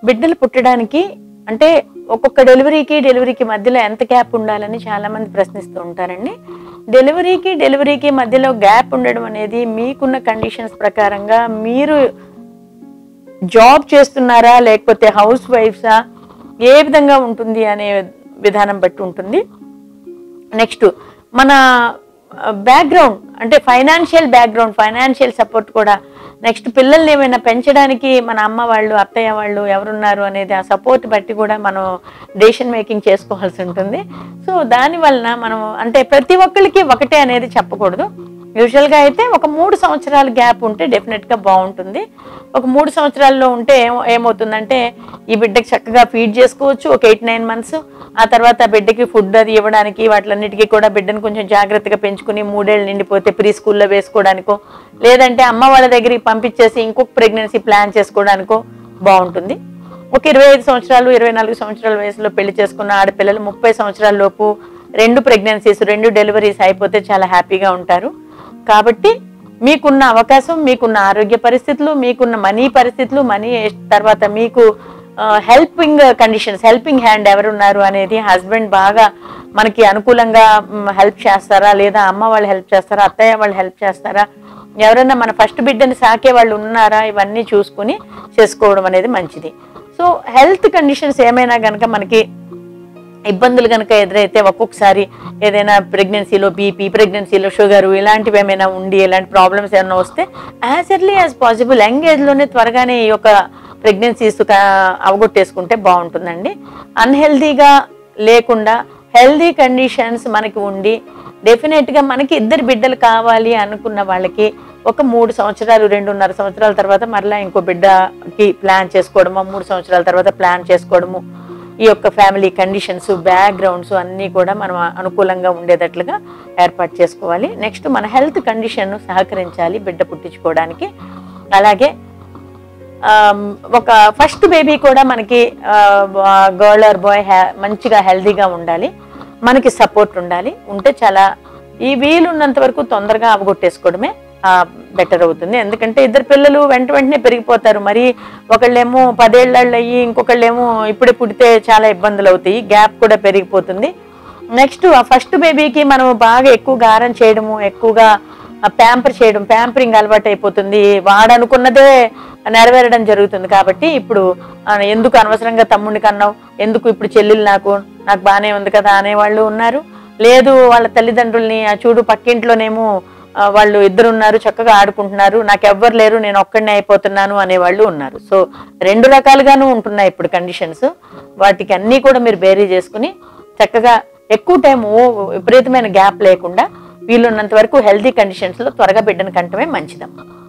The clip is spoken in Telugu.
బిడ్డలు పుట్టడానికి అంటే ఒక్కొక్క డెలివరీకి డెలివరీకి మధ్యలో ఎంత గ్యాప్ ఉండాలని చాలా మంది ప్రశ్నిస్తూ ఉంటారండి డెలివరీకి డెలివరీకి మధ్యలో గ్యాప్ ఉండడం అనేది మీకున్న కండిషన్స్ ప్రకారంగా మీరు జాబ్ చేస్తున్నారా లేకపోతే హౌస్ వైఫ్సా ఏ విధంగా ఉంటుంది అనే విధానం బట్టి ఉంటుంది నెక్స్ట్ మన బ్యాక్గ్రౌండ్ అంటే ఫైనాన్షియల్ బ్యాక్గ్రౌండ్ ఫైనాన్షియల్ సపోర్ట్ కూడా నెక్స్ట్ పిల్లల్ని ఏమైనా పెంచడానికి మన అమ్మ వాళ్ళు అత్తయ్య వాళ్ళు ఎవరున్నారు అనేది ఆ సపోర్ట్ బట్టి కూడా మనం డెసిషన్ మేకింగ్ చేసుకోవాల్సి ఉంటుంది సో దాని వలన మనం అంటే ప్రతి ఒక్కరికి ఒకటే అనేది చెప్పకూడదు యూజువల్గా అయితే ఒక మూడు సంవత్సరాల గ్యాప్ ఉంటే డెఫినెట్గా బాగుంటుంది ఒక మూడు సంవత్సరాల్లో ఉంటే ఏమ- ఏమవుతుందంటే ఈ బిడ్డకి చక్కగా ఫీడ్ చేసుకోవచ్చు ఒక ఎయిట్ నైన్ మంత్స్ ఆ తర్వాత బిడ్డకి ఫుడ్ అది ఇవ్వడానికి వాటిలన్నిటికీ కూడా బిడ్డను కొంచెం జాగ్రత్తగా పెంచుకుని మూడేళ్ళు నిండిపోతే ప్రీ స్కూల్లో వేసుకోవడానికో లేదంటే అమ్మ వాళ్ళ దగ్గరికి పంపించేసి ఇంకొక ప్రెగ్నెన్సీ ప్లాన్ చేసుకోవడానికో బాగుంటుంది ఒక ఇరవై ఐదు సంవత్సరాలు ఇరవై నాలుగు సంవత్సరాల వయసులో పెళ్లి చేసుకున్న ఆడపిల్లలు ముప్పై సంవత్సరాల లోపు రెండు ప్రెగ్నెన్సీస్ రెండు డెలివరీస్ అయిపోతే చాలా హ్యాపీగా ఉంటారు కాబట్టి మీకున్న అవకాశం మీకున్న ఆరోగ్య పరిస్థితులు మీకున్న మనీ పరిస్థితులు మనీ తర్వాత మీకు హెల్పింగ్ కండిషన్స్ హెల్పింగ్ హ్యాండ్ ఎవరున్నారు అనేది హస్బెండ్ బాగా మనకి అనుకూలంగా హెల్ప్ చేస్తారా లేదా అమ్మ వాళ్ళు హెల్ప్ చేస్తారా అత్తయ్య వాళ్ళు హెల్ప్ చేస్తారా ఎవరైనా మన ఫస్ట్ బిడ్డని సాకే వాళ్ళు ఉన్నారా ఇవన్నీ చూసుకుని చేసుకోవడం అనేది మంచిది సో హెల్త్ కండిషన్స్ ఏమైనా కనుక మనకి ఇబ్బందులు కనుక ఎదురైతే ఒక్కొక్కసారి ఏదైనా ప్రెగ్నెన్సీలో బీపీ ప్రెగ్నెన్సీలో షుగర్ ఇలాంటివి ఏమైనా ఉండి ఇలాంటి ప్రాబ్లమ్స్ ఏమైనా వస్తే as early as possible young ఏజ్లోనే త్వరగానే ఈ యొక్క ప్రెగ్నెన్సీస్ అవగొట్టేసుకుంటే బాగుంటుందండి అన్హెల్దీగా లేకుండా హెల్దీ కండిషన్స్ మనకి ఉండి డెఫినెట్గా మనకి ఇద్దరు బిడ్డలు కావాలి అనుకున్న వాళ్ళకి ఒక మూడు సంవత్సరాలు రెండున్నర సంవత్సరాల తర్వాత మరలా ఇంకో బిడ్డకి ప్లాన్ చేసుకోవడము మూడు సంవత్సరాల తర్వాత ప్లాన్ చేసుకోవడము ఈ యొక్క ఫ్యామిలీ కండిషన్స్ బ్యాక్గ్రౌండ్స్ అన్నీ కూడా మనం అనుకూలంగా ఉండేటట్లుగా ఏర్పాటు చేసుకోవాలి నెక్స్ట్ మన హెల్త్ కండిషన్ సహకరించాలి బిడ్డ పుట్టించుకోవడానికి అలాగే ఆమ్, ఒక ఫస్ట్ బేబీ కూడా మనకి గర్ల్ ఆర్ బాయ్ మంచిగా హెల్దీగా ఉండాలి మనకి సపోర్ట్ ఉండాలి ఉంటే చాలా ఈ వీలున్నంత వరకు తొందరగా అవగొట్టేసుకోవడమే బెటర్ అవుతుంది ఎందుకంటే ఇద్దరు పిల్లలు వెంట వెంటనే పెరిగిపోతారు మరి ఒకళ్ళేమో పదేళ్ళు అయ్యి ఇంకొకళ్ళేమో ఇప్పుడే పుడితే చాలా ఇబ్బందులు అవుతాయి గ్యాప్ కూడా పెరిగిపోతుంది నెక్స్ట్ ఆ ఫస్ట్ బేబీకి మనం బాగా ఎక్కువ గారం చేయడము ఎక్కువగా ప్యాంపర్ చేయడం ప్యాంపరింగ్ అలవాటు అయిపోతుంది వాడు అనుకున్నదే నెరవేరడం జరుగుతుంది కాబట్టి ఇప్పుడు ఆ, ఎందుకు అనవసరంగా తమ్ముడిని కన్నావు ఎందుకు ఇప్పుడు చెల్లెలు నాకు నాకు బాగానే ఉంది కదా అనేవాళ్ళు ఉన్నారు లేదు వాళ్ళ తల్లిదండ్రుల్ని ఆ చూడు పక్కింట్లోనేమో ఆ, వాళ్ళు ఇద్దరు ఉన్నారు చక్కగా ఆడుకుంటున్నారు నాకు ఎవ్వరు లేరు నేను ఒక్కడినే అయిపోతున్నాను అనేవాళ్ళు ఉన్నారు సో రెండు రకాలుగాను ఉంటున్నాయి ఇప్పుడు కండిషన్స్ వాటికి అన్నీ కూడా మీరు బేరీ చేసుకుని చక్కగా ఎక్కువ టైం విపరీతమైన గ్యాప్ లేకుండా వీలున్నంత వరకు హెల్తీ కండిషన్స్లో త్వరగా బిడ్డను కంటమే మంచిదమ్మా